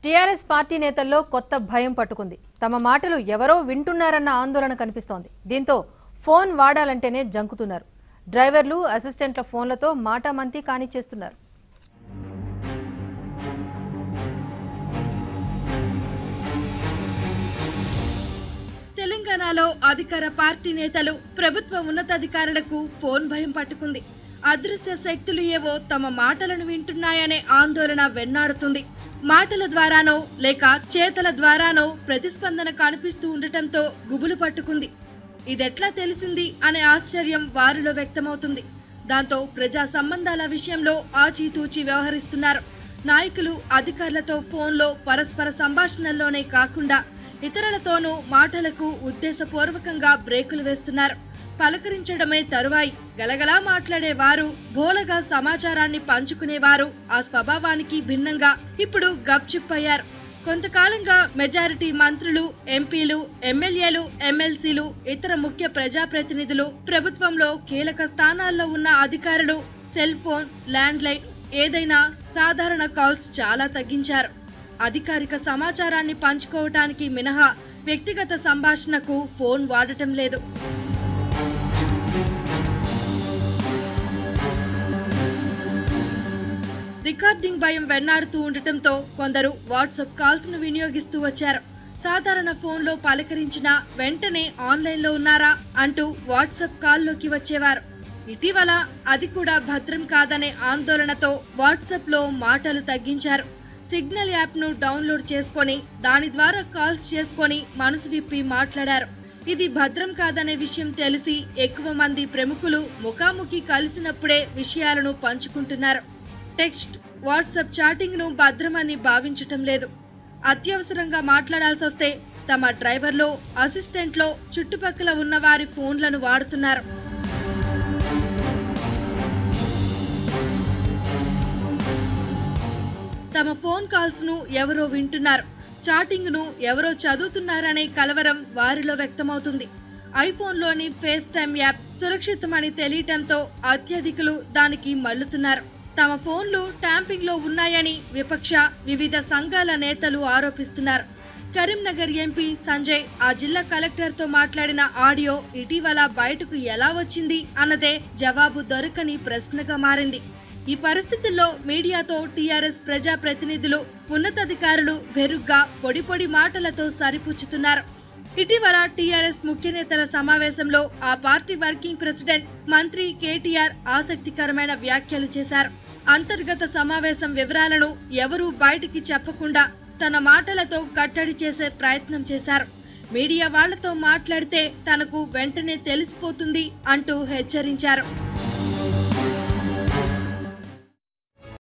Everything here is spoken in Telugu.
టీఆర్ఎస్ పార్టీ నేతల్లో కొత్త భయం పట్టుకుంది తమ మాటలు ఎవరో వింటున్నారన్న ఆందోళన కనిపిస్తోంది దీంతో ఫోన్ వాడాలంటేనే జంకుతున్నారు డ్రైవర్లు అసిస్టెంట్ల ఫోన్లతో మాటామంతి కానిచ్చేస్తున్నారు తెలంగాణలో అధికార పార్టీ నేతలు ప్రభుత్వ ఉన్నతాధికారులకు ఫోన్ భయం పట్టుకుంది అదృశ్య శక్తులు ఏవో తమ మాటలను వింటున్నాయనే ఆందోళన వెన్నాడుతుంది మాటల ద్వారానో లేక చేతల ద్వారానో ప్రతిస్పందన కనిపిస్తూ ఉండటంతో గుబులు పట్టుకుంది ఇదెట్లా తెలిసింది అనే ఆశ్చర్యం వారిలో వ్యక్తమవుతుంది దాంతో ప్రజా సంబంధాల విషయంలో ఆచితూచి వ్యవహరిస్తున్నారు నాయకులు అధికారులతో ఫోన్లో పరస్పర సంభాషణల్లోనే కాకుండా ఇతరులతోనూ మాటలకు ఉద్దేశపూర్వకంగా బ్రేకులు వేస్తున్నారు పలకరించడమే తరువాయి గలగలా మాట్లాడేవారు బోలగా సమాచారాన్ని పంచుకునేవారు ఆ స్వభావానికి భిన్నంగా ఇప్పుడు గప్చిప్ అయ్యారు కొంతకాలంగా మెజారిటీ మంత్రులు ఎంపీలు ఎమ్మెల్యేలు ఎమ్మెల్సీలు ఇతర ముఖ్య ప్రజాప్రతినిధులు ప్రభుత్వంలో కీలక స్థానాల్లో ఉన్న అధికారులు సెల్ ఫోన్ ల్యాండ్ లైన్ ఏదైనా సాధారణ కాల్స్ చాలా తగ్గించారు అధికారిక సమాచారాన్ని పంచుకోవటానికి మినహా వ్యక్తిగత సంభాషణకు ఫోన్ వాడటం లేదు రికార్డింగ్ భయం వెన్నాడుతూ ఉండటంతో కొందరు వాట్సాప్ కాల్స్ ను వినియోగిస్తూ వచ్చారు సాధారణ ఫోన్లో పలకరించిన వెంటనే ఆన్లైన్లో ఉన్నారా అంటూ వాట్సాప్ కాల్లోకి వచ్చేవారు ఇటీవల అది కూడా భద్రం కాదనే ఆందోళనతో వాట్సాప్ లో మాటలు తగ్గించారు సిగ్నల్ యాప్ ను డౌన్లోడ్ చేసుకొని దాని ద్వారా కాల్స్ చేసుకొని మనసు విప్పి మాట్లాడారు ఇది భద్రం కాదనే విషయం తెలిసి ఎక్కువ మంది ప్రముఖులు ముఖాముఖి కలిసినప్పుడే విషయాలను పంచుకుంటున్నారు టెక్స్ట్ వాట్సాప్ చాటింగ్ ను భద్రమని భావించటం లేదు అత్యవసరంగా మాట్లాడాల్సి వస్తే తమ డ్రైవర్లో అసిస్టెంట్లో చుట్టుపక్కల ఉన్న వారి ఫోన్లను వాడుతున్నారు తమ ఫోన్ కాల్స్ ను ఎవరో వింటున్నారు చాటింగ్ ను ఎవరో చదువుతున్నారనే కలవరం వారిలో వ్యక్తమవుతుంది ఐఫోన్లోని ఫేస్ టైమ్ యాప్ సురక్షితమని తెలియటంతో అత్యధికులు దానికి మల్లుతున్నారు తమ ఫోన్లు ట్యాంపింగ్ లో ఉన్నాయని విపక్ష వివిధ సంఘాల నేతలు ఆరోపిస్తున్నారు కరీంనగర్ ఎంపీ సంజయ్ ఆ జిల్లా కలెక్టర్ తో మాట్లాడిన ఆడియో ఇటీవల బయటకు ఎలా వచ్చింది అన్నదే జవాబు దొరకని ప్రశ్నగా మారింది ఈ పరిస్థితుల్లో మీడియాతో టీఆర్ఎస్ ప్రజా ప్రతినిధులు ఉన్నతాధికారులు బెరుగ్గా పొడి పొడి మాటలతో సరిపుచ్చుతున్నారు ఇటీవల టీఆర్ఎస్ ముఖ్య నేతల సమావేశంలో ఆ పార్టీ వర్కింగ్ ప్రెసిడెంట్ మంత్రి కేటీఆర్ ఆసక్తికరమైన వ్యాఖ్యలు చేశారు అంతర్గత సమావేశం వివరాలను ఎవరూ బయటికి చెప్పకుండా తన మాటలతో కట్టడి చేసే ప్రయత్నం చేశారు మీడియా వాళ్లతో మాట్లాడితే తనకు వెంటనే తెలిసిపోతుంది అంటూ హెచ్చరించారు